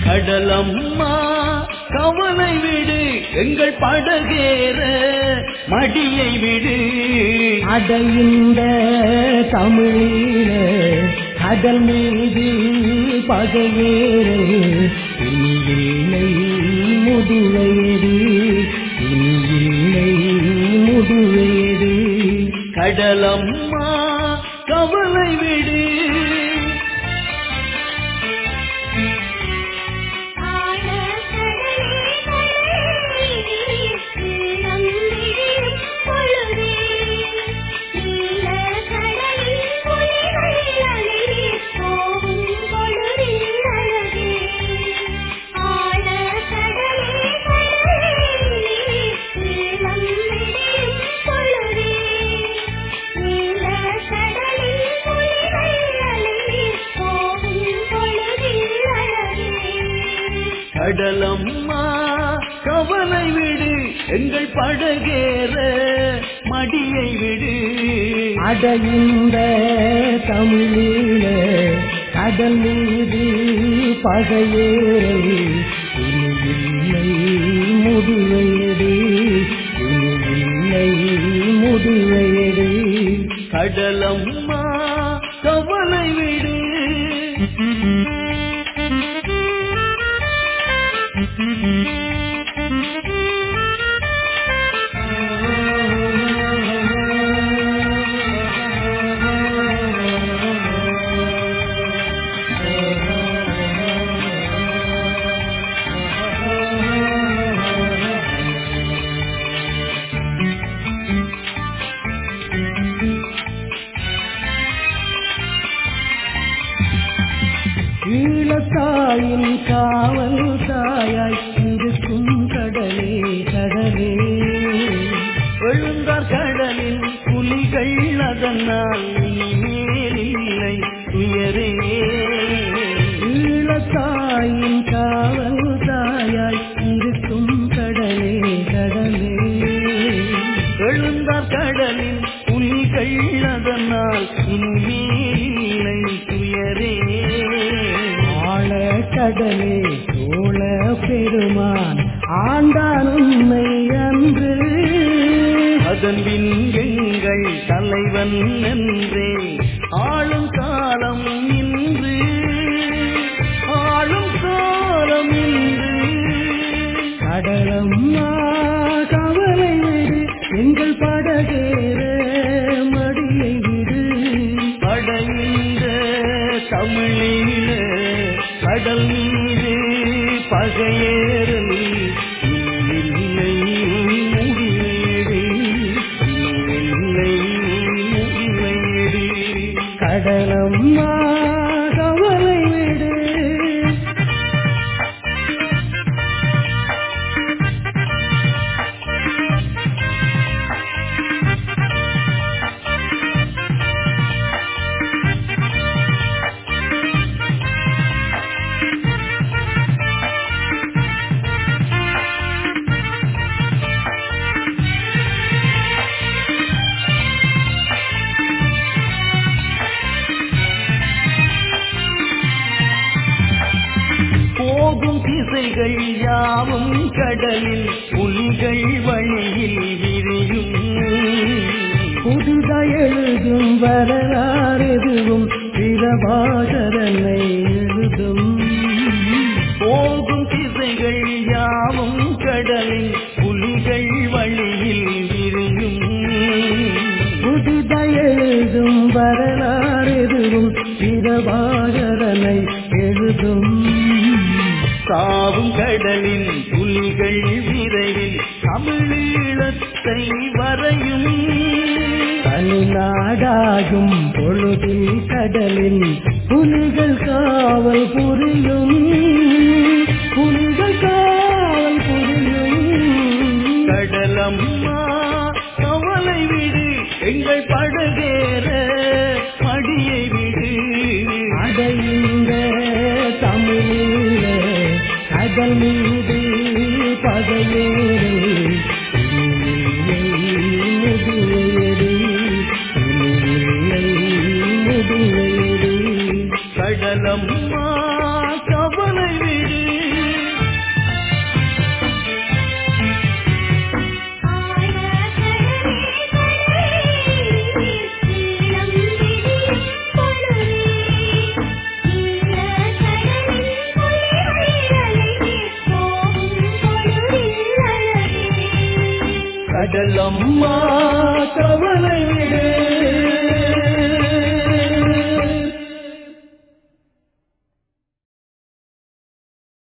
கடலம்மா கவலை விடு எங்கள் படகேற மடியை விடு அடைந்த தமிழீழ கடல் மீது பகையேறு இனி இல்லை முடிவேறு இனி இல்லை முடிவேறு கடலம்மா கவலை விடு கடலம்மா கவலை விடு எங்கள் படகேற மடியை விடு அடைந்த தமிழீழ கடல் மீது பகையேறு இனி இல்லை முடிவேறு இனி இல்லை முடிவேறு கடலம்மா கவலை விடு ஈழத்தாயின் காவல் தாயாய் இருக்கும் கடலே கடலே எழுந்தார் கடலில் புலிகள் அதனால் இனிமேல் இல்லை துயரே ஈழத்தாயின் காவல் தாயாய் இருக்கும் கடலே கடலே எழுந்தார் கடலில் புலிகள் அதனால் இனிமேல் இல்லை துயரே ஆழ கடலே சோழ பெருமான் ஆண்டான் உண்மை அன்று அதன் பின் எங்கள் தலைவன் என்றே ஆளும் காலம் இன்று ஆளும் காலம் இன்று கடலம்மா கவலை விடு எங்கள் படகேற மடியை விடு அடைந்த தமிழீழ கடல் மீது பகையேறல் இல்லை முடிவேடு இல்லை முடிவேடு கடலம்மா கவலை விடு போகும் திசைகள் யாவும் கடலில் புலிகள் வழியில் விரியும் புதிதாய் எழுதும் வரலாறு எதுவும் பிரபாகரனை எழுதும் போகும் திசைகள் யாவும் கடலில் புலிகள் வழியில் விரியும் புதிதாய் எழுதும் வரலாறு எதுவும் பிரபாகரனை எழுதும் சாவும் கடலின் புலிகள் விரைவில் தமிழீழத்தை வரையும் தனிநாடாகும் பொழுதில் கடலில் புலிகள் காவல் புரியும் புலிகள் காவல் புரியும் கடலம்மா கவலை விடு எங்கள் படகேற மடியை விடு அடைந்த தமிழீழ கடல் மீது பகையேறு முதுவேறு முதுவேறு கடலம்மா கவலை விடு சொல்லம்மா